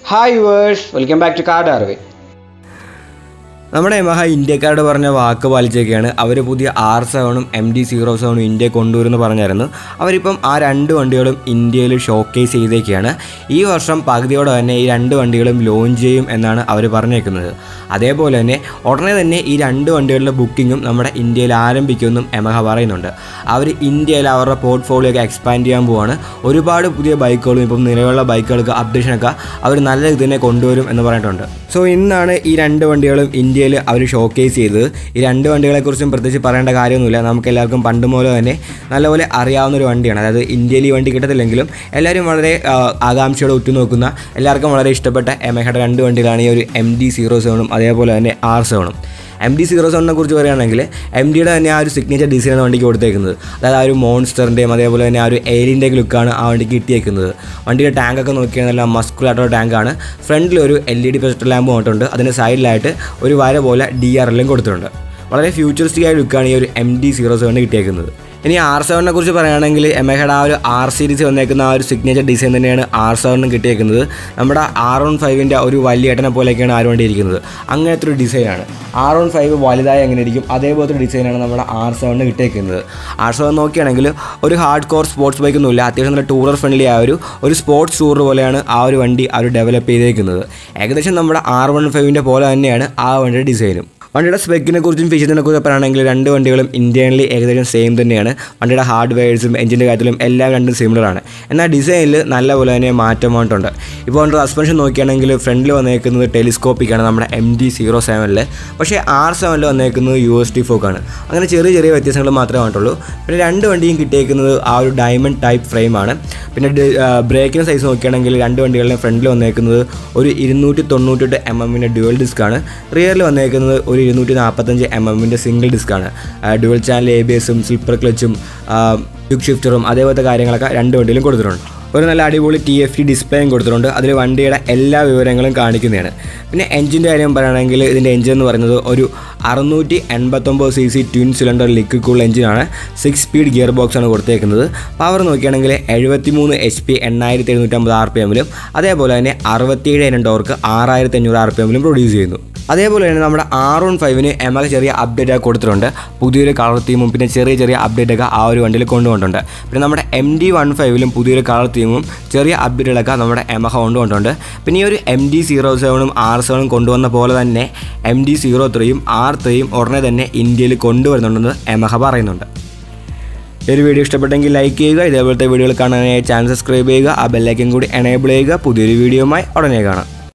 hi verse welcome back to card അറിവ് നമ്മുടെ Yamaha ഇന്ത്യക്കാരോട് പറഞ്ഞ വാക്ക് പാലിച്ചൊക്കെയാണ് അവർ പുതിയ ആർ സെവനും എം ഡി സീറോ സെവനും ഇന്ത്യ കൊണ്ടുവരുമെന്ന് പറഞ്ഞായിരുന്നു അവരിപ്പം ആ രണ്ട് വണ്ടികളും ഇന്ത്യയിൽ ഷോക്കേസ് ചെയ്തേക്കാണ് ഈ വർഷം പകുതിയോടെ തന്നെ ഈ രണ്ട് വണ്ടികളും ലോഞ്ച് ചെയ്യും എന്നാണ് അവർ പറഞ്ഞേക്കുന്നത് അതേപോലെ തന്നെ ഉടനെ തന്നെ ഈ രണ്ട് വണ്ടികളുടെ ബുക്കിങ്ങും നമ്മുടെ ഇന്ത്യയിൽ ആരംഭിക്കുമെന്നും യമഹ പറയുന്നുണ്ട് അവർ ഇന്ത്യയിൽ അവരുടെ പോർട്ട്ഫോളിയോ ഒക്കെ എക്സ്പാൻഡ് ചെയ്യാൻ പോവാണ് ഒരുപാട് പുതിയ ബൈക്കുകളും ഇപ്പം നിലവിലുള്ള ബൈക്കുകൾക്ക് അപ്ഡേഷനൊക്കെ അവർ നല്ല രീതിയിൽ തന്നെ കൊണ്ടുവരും എന്ന് പറഞ്ഞിട്ടുണ്ട് സോ ഇന്നാണ് ഈ രണ്ട് വണ്ടികളും ഇന്ത്യയിൽ അവർ ഷോക്കേസ് ചെയ്തത് ഈ രണ്ട് വണ്ടികളെക്കുറിച്ചും പ്രത്യേകിച്ച് പറയേണ്ട കാര്യമൊന്നുമില്ല നമുക്ക് എല്ലാവർക്കും പണ്ട് മുതൽ തന്നെ നല്ലപോലെ അറിയാവുന്ന ഒരു വണ്ടിയാണ് അതായത് ഇന്ത്യയിൽ ഈ വണ്ടി കിട്ടത്തില്ലെങ്കിലും എല്ലാവരും വളരെ ആ, ആകാംക്ഷയോടെ ഉറ്റുനോക്കുന്ന എല്ലാവർക്കും വളരെ ഇഷ്ടപ്പെട്ട എമഹയുടെ രണ്ട് വണ്ടികളാണ് ഈ ഒരു എം ഡി സീറോ സെവനും അതേപോലെ തന്നെ ആർ സെവനും എം ഡി സീറോ സെവനെ കുറിച്ച് പറയുകയാണെങ്കിൽ എം ഡിയുടെ തന്നെ ആ ഒരു സിഗ്നേച്ചർ ഡിസൈനാണ് വണ്ടിക്ക് കൊടുത്തേക്കുന്നത് അതായത് ആ ഒരു മോൺസ്റ്ററിൻ്റെയും അതേപോലെ തന്നെ ആ ഒരു എയറിൻ്റെയും ലുക്കാണ് ആ വണ്ടിക്ക് കിട്ടിയേക്കുന്നത് വണ്ടിയുടെ ടാങ്കൊക്കെ നോക്കിയാൽ നല്ല മസ്കുലായിട്ടുള്ള ടാങ്കാണ് ഫ്രണ്ടിൽ ഒരു L E D projector lamp വന്നിട്ടുണ്ട് അതിൻ്റെ സൈഡിലായിട്ട് ഒരു വര പോലെ ഡി ആർ എല്ലും കൊടുത്തിട്ടുണ്ട് വളരെ ഫ്യൂച്ചറിസ്റ്റിക് ആയ ലുക്കാണ് ഈ ഒരു എം ഡി സീറോ സെവന് കിട്ടിയേക്കുന്നത് ഇനി ആർ സെവനെ കുറിച്ച് പറയുകയാണെങ്കിൽ എമഹയുടെ ആ ഒരു ആർ സീരീസ് വന്നേക്കുന്ന ആ ഒരു സിഗ്നേച്ചർ ഡിസൈൻ തന്നെയാണ് ആർ സെവനും കിട്ടിയേക്കുന്നത് നമ്മുടെ ആർ വൺ ഫൈവിൻ്റെ ഒരു വലിയ ഏട്ടനെ പോലെയൊക്കെയാണ് ആർ വണ്ടി ഇരിക്കുന്നത് അങ്ങനത്തെ ഒരു ഡിസൈനാണ് ആർ വൺ ഫൈവ് വലുതായി എങ്ങനെ ഇരിക്കും അതേപോലത്തെ ഡിസൈനാണ് നമ്മുടെ ആർ സെവനിന് കിട്ടിയേക്കുന്നത് ആർ സെവൻ നോക്കുകയാണെങ്കിൽ ഒരു ഹാർഡ് കോർ സ്പോർട്സ് ബൈക്ക് ഒന്നുമില്ല അത്യാവശ്യം നല്ല ടൂറർ ഫ്രണ്ട്ലി ആയ ഒരു ഒരു സ്പോർട്സ് ടൂർ പോലെയാണ് ആ ഒരു വണ്ടി അവർ ഡെവലപ്പ് ചെയ്തേക്കുന്നത് ഏകദേശം നമ്മുടെ ആർ വൺ ഫൈവിൻ്റെ പോലെ തന്നെയാണ് ആ വണ്ടിയുടെ ഡിസൈനും വണ്ടിയുടെ സ്പെക്കിനെ കുറിച്ചും ഫീച്ചറിനെ കുറിച്ചും പറയുകയാണെങ്കിൽ രണ്ട് വണ്ടികളും ഇന്ത്യനിൽ ഏകദേശം സെയിം തന്നെയാണ് വണ്ടിയുടെ ഹാർഡ്വെയർസും എഞ്ചിൻ്റെ കാര്യത്തിലും എല്ലാം രണ്ടും സിമിലർ ആണ് എന്നാൽ ഡിസൈനിൽ നല്ല പോലെ തന്നെ മാറ്റം വന്നിട്ടുണ്ട് ഇപ്പോൾ വണ്ടിയുടെ സസ്പെൻഷൻ നോക്കുകയാണെങ്കിൽ ഫ്രണ്ടിൽ വന്നേക്കുന്നത് ടെലിസ്കോപ്പിക്കാണ് നമ്മുടെ എം ഡി സീറോ സെവനിൽ പക്ഷേ ആർ സെവനിൽ വന്നേക്കുന്നത് യു എസ് ടി ഫോക്കാണ് അങ്ങനെ ചെറിയ ചെറിയ വ്യത്യാസങ്ങൾ മാത്രമേ വന്നിട്ടുള്ളൂ പിന്നെ രണ്ട് വണ്ടിയും കിട്ടിയേക്കുന്നത് ആ ഒരു ഡയമണ്ട് ടൈപ്പ് ഫ്രെയിമാണ് പിന്നെ ബ്രേക്കിൻ്റെ സൈസ് നോക്കുകയാണെങ്കിൽ രണ്ട് വണ്ടികളുടെ ഫ്രണ്ടിൽ വന്നേക്കുന്നത് ഒരു ഇരുന്നൂറ്റി തൊണ്ണൂറ്റെട്ട് എം എമ്മിൻ്റെ ഡ്യുവൽ ഡിസ്ക്കാണ് റിയറിൽ വന്നേക്കുന്നത് ഒരു ഇരുന്നൂറ്റി നാൽപ്പത്തഞ്ച് എം എമ്മിൻ്റെ സിംഗിൾ ഡിസ്ക്കാണ് ഡ്യുവൽ ചാനൽ എ ബി എസും സ്ലിപ്പർ ക്ലച്ചും ക്യുക്ക് ഷിഫ്റ്ററും അതേപോലത്തെ കാര്യങ്ങളൊക്കെ രണ്ട് വണ്ടിയിലും കൊടുത്തിട്ടുണ്ട് ഒരു നല്ല അടിപൊളി ടി എഫ് ടി ഡിസ്പ്ലേയും കൊടുത്തിട്ടുണ്ട് അതിൽ വണ്ടിയുടെ എല്ലാ വിവരങ്ങളും കാണിക്കുന്നതാണ് പിന്നെ എഞ്ചിൻ്റെ കാര്യം പറയുകയാണെങ്കിൽ ഇതിൻ്റെ എഞ്ചിൻ എന്ന് പറയുന്നത് ഒരു അറുന്നൂറ്റി എൺപത്തൊമ്പത് C C twin cylinder liquid cool എഞ്ചിനാണ് സിക്സ് സ്പീഡ് ഗിയർ ബോക്സ് ആണ് കൊടുത്തേക്കുന്നത് പവർ നോക്കുകയാണെങ്കിൽ എഴുപത്തി മൂന്ന് എച്ച് പി എണ്ണായിരത്തി എഴുന്നൂറ്റമ്പത് ആർ പി എമ്മിലും അതേപോലെ തന്നെ അറുപത്തിയേഴ് ഇനം ടോർക്ക് ആറായിരത്തി അഞ്ഞൂറ് ആർ പി എമ്മിലും പ്രൊഡ്യൂസ് ചെയ്യുന്നു അതേപോലെ തന്നെ നമ്മുടെ ആർ വൺ ഫൈവിന് എമക ചെറിയ അപ്ഡേറ്റ് ഒക്കെ കൊടുത്തിട്ടുണ്ട് പുതിയൊരു കളർ തീമും പിന്നെ ചെറിയ ചെറിയ അപ്ഡേറ്റ് ഒക്കെ ആ ഒരു വണ്ടിയിൽ കൊണ്ടുവന്നിട്ടുണ്ട് പിന്നെ നമ്മുടെ എം ഡി വൺ ഫൈവിലും പുതിയൊരു കളർ തീമും ചെറിയ അപ്ഡേറ്റുകളൊക്കെ നമ്മുടെ എമഹ കൊണ്ടുവന്നിട്ടുണ്ട് പിന്നെ ഈ ഒരു എം ഡി സീറോ സെവനും ആർ സെവനും കൊണ്ടുവന്ന പോലെ തന്നെ എം ഡി സീറോ ത്രീയും ആർ ത്രീയും ഉടനെ തന്നെ ഇന്ത്യയിൽ കൊണ്ടുവരുന്നുണ്ടെന്ന് എമഹ പറയുന്നുണ്ട് ഈ ഒരു വീഡിയോ ഇഷ്ടപ്പെട്ടെങ്കിൽ ലൈക്ക് ചെയ്യുക ഇതേപോലത്തെ വീഡിയോകൾ കാണാനായി ചാനൽ സബ്സ്ക്രൈബ് ചെയ്യുക ആ ബെല്ലൈക്കൻ കൂടി എനേബിൾ ചെയ്യുക പുതിയൊരു വീഡിയോയുമായി ഉടനെ കാണാം